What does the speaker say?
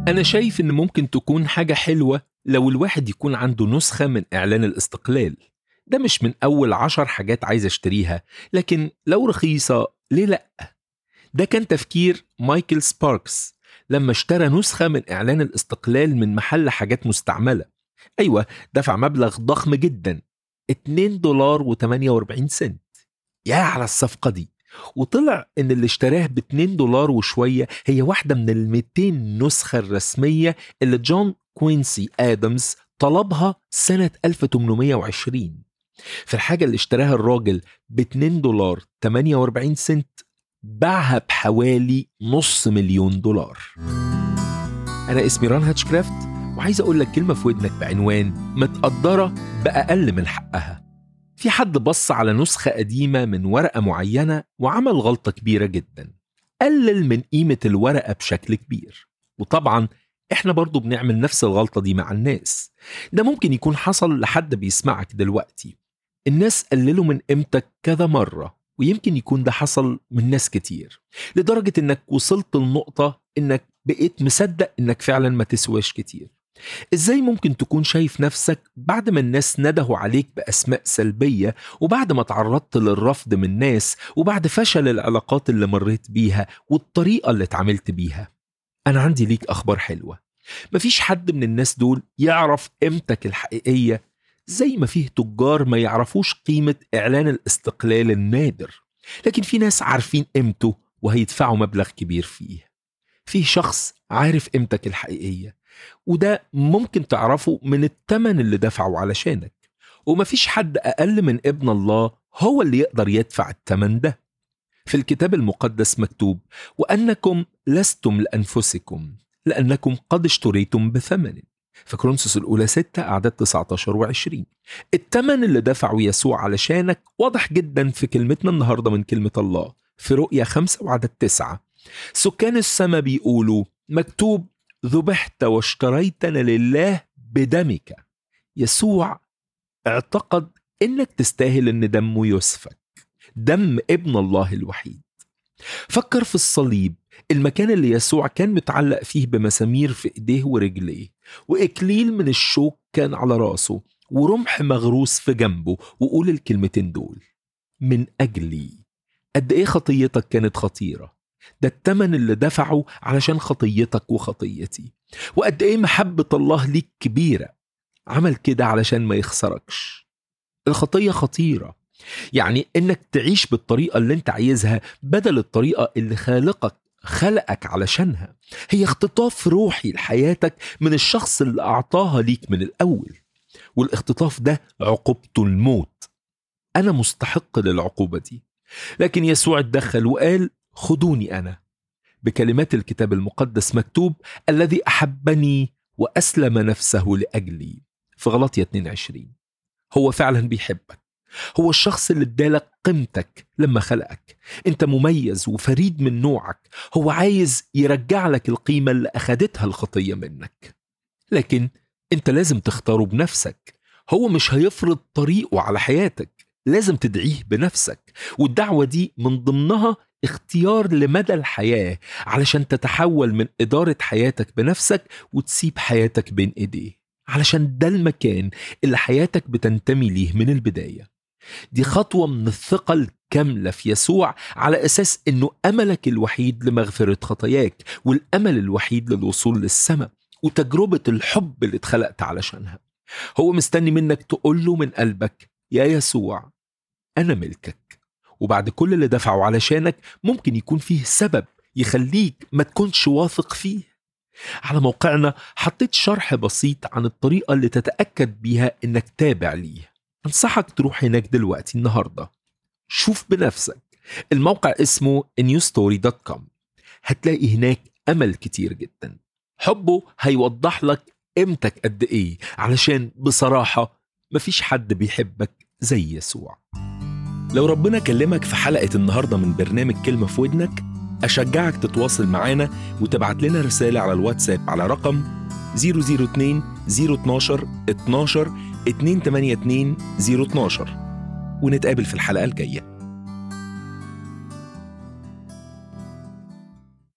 أنا شايف إن ممكن تكون حاجة حلوة لو الواحد يكون عنده نسخة من إعلان الاستقلال ده مش من أول عشر حاجات عايز أشتريها لكن لو رخيصة ليه لأ؟ ده كان تفكير مايكل سباركس لما اشترى نسخة من إعلان الاستقلال من محل حاجات مستعملة أيوة دفع مبلغ ضخم جدا 2 دولار و48 سنت يا على الصفقة دي وطلع ان اللي اشتراه ب 2 دولار وشويه هي واحده من ال 200 نسخه الرسميه اللي جون كوينسي ادمز طلبها سنه 1820 في الحاجه اللي اشتراها الراجل ب 2 دولار 48 سنت باعها بحوالي نص مليون دولار انا اسمي ران هاتشكرافت وعايز اقول لك كلمه في ودنك بعنوان متقدره باقل من حقها في حد بص على نسخة قديمة من ورقة معينة وعمل غلطة كبيرة جدا قلل من قيمة الورقة بشكل كبير وطبعا احنا برضو بنعمل نفس الغلطة دي مع الناس ده ممكن يكون حصل لحد بيسمعك دلوقتي الناس قللوا من قيمتك كذا مرة ويمكن يكون ده حصل من ناس كتير لدرجة انك وصلت لنقطة انك بقيت مصدق انك فعلا ما تسواش كتير ازاي ممكن تكون شايف نفسك بعد ما الناس ندهوا عليك باسماء سلبيه وبعد ما تعرضت للرفض من ناس وبعد فشل العلاقات اللي مريت بيها والطريقه اللي اتعاملت بيها انا عندي ليك اخبار حلوه مفيش حد من الناس دول يعرف قيمتك الحقيقيه زي ما فيه تجار ما يعرفوش قيمه اعلان الاستقلال النادر لكن في ناس عارفين قيمته وهيدفعوا مبلغ كبير فيه فيه شخص عارف قيمتك الحقيقيه وده ممكن تعرفه من التمن اللي دفعه علشانك ومفيش حد أقل من ابن الله هو اللي يقدر يدفع التمن ده في الكتاب المقدس مكتوب وأنكم لستم لأنفسكم لأنكم قد اشتريتم بثمن في كرونسوس الأولى 6 أعداد 19 و20 التمن اللي دفعه يسوع علشانك واضح جدا في كلمتنا النهاردة من كلمة الله في رؤية 5 وعدد 9 سكان السماء بيقولوا مكتوب ذبحت واشتريتنا لله بدمك يسوع اعتقد انك تستاهل ان دمه يسفك دم ابن الله الوحيد فكر في الصليب المكان اللي يسوع كان متعلق فيه بمسامير في ايديه ورجليه واكليل من الشوك كان على راسه ورمح مغروس في جنبه وقول الكلمتين دول من اجلي قد ايه خطيتك كانت خطيره ده التمن اللي دفعه علشان خطيتك وخطيتي وقد ايه محبة الله ليك كبيرة عمل كده علشان ما يخسركش الخطية خطيرة يعني انك تعيش بالطريقة اللي انت عايزها بدل الطريقة اللي خالقك خلقك علشانها هي اختطاف روحي لحياتك من الشخص اللي اعطاها ليك من الاول والاختطاف ده عقوبته الموت انا مستحق للعقوبة دي لكن يسوع اتدخل وقال خذوني انا بكلمات الكتاب المقدس مكتوب الذي احبني واسلم نفسه لاجلي في غلطية 22 هو فعلا بيحبك هو الشخص اللي ادالك قيمتك لما خلقك انت مميز وفريد من نوعك هو عايز يرجع لك القيمة اللي اخدتها الخطية منك لكن انت لازم تختاره بنفسك هو مش هيفرض طريقه على حياتك لازم تدعيه بنفسك والدعوة دي من ضمنها اختيار لمدى الحياة علشان تتحول من إدارة حياتك بنفسك وتسيب حياتك بين إيديه علشان ده المكان اللي حياتك بتنتمي ليه من البداية دي خطوة من الثقة الكاملة في يسوع على أساس أنه أملك الوحيد لمغفرة خطاياك والأمل الوحيد للوصول للسماء وتجربة الحب اللي اتخلقت علشانها هو مستني منك تقول له من قلبك يا يسوع أنا ملكك وبعد كل اللي دفعه علشانك ممكن يكون فيه سبب يخليك ما تكونش واثق فيه على موقعنا حطيت شرح بسيط عن الطريقة اللي تتأكد بيها إنك تابع ليه أنصحك تروح هناك دلوقتي النهاردة شوف بنفسك الموقع اسمه newstory.com هتلاقي هناك أمل كتير جدا حبه هيوضح لك قيمتك قد إيه علشان بصراحة مفيش حد بيحبك زي يسوع لو ربنا كلمك في حلقة النهاردة من برنامج كلمة في ودنك أشجعك تتواصل معانا وتبعت لنا رسالة على الواتساب على رقم 002 012 12 282 012 ونتقابل في الحلقة الجاية